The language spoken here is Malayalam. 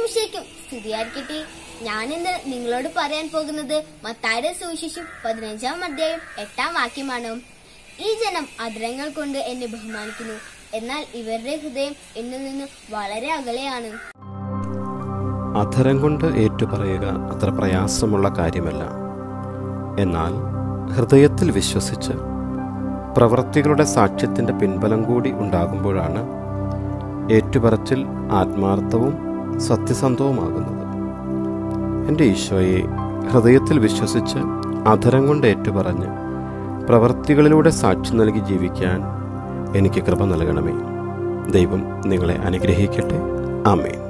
ഈശോമിശേക്കും സ്തുതിയായിരിക്കട്ടെ ഞാനിന്ന് നിങ്ങളോട് പറയാൻ പോകുന്നത് മത്തായുടെ സുവിശേഷം പതിനഞ്ചാം അധ്യായം എട്ടാം വാക്യമാണ് ഈ ജനം അധരങ്ങൾ കൊണ്ട് എന്നെ ബഹുമാനിക്കുന്നു എന്നാൽ ഇവരുടെ ഹൃദയം എന്നിൽ നിന്ന് വളരെ അകലെയാണ് അധരം കൊണ്ട് ഏറ്റുപറയുക അത്ര പ്രയാസമുള്ള കാര്യമല്ല എന്നാൽ ഹൃദയത്തിൽ വിശ്വസിച്ച് പ്രവൃത്തികളുടെ സാക്ഷ്യത്തിൻ്റെ പിൻബലം കൂടി ഉണ്ടാകുമ്പോഴാണ് ഏറ്റുപറച്ചിൽ ആത്മാർത്ഥവും സത്യസന്ധവുമാകുന്നത് എൻ്റെ ഈശോയെ ഹൃദയത്തിൽ വിശ്വസിച്ച് അധരം കൊണ്ട് ഏറ്റുപറഞ്ഞ് പ്രവൃത്തികളിലൂടെ സാക്ഷി നൽകി ജീവിക്കാൻ എനിക്ക് കൃപ നൽകണമേ ദൈവം നിങ്ങളെ അനുഗ്രഹിക്കട്ടെ ആമേൻ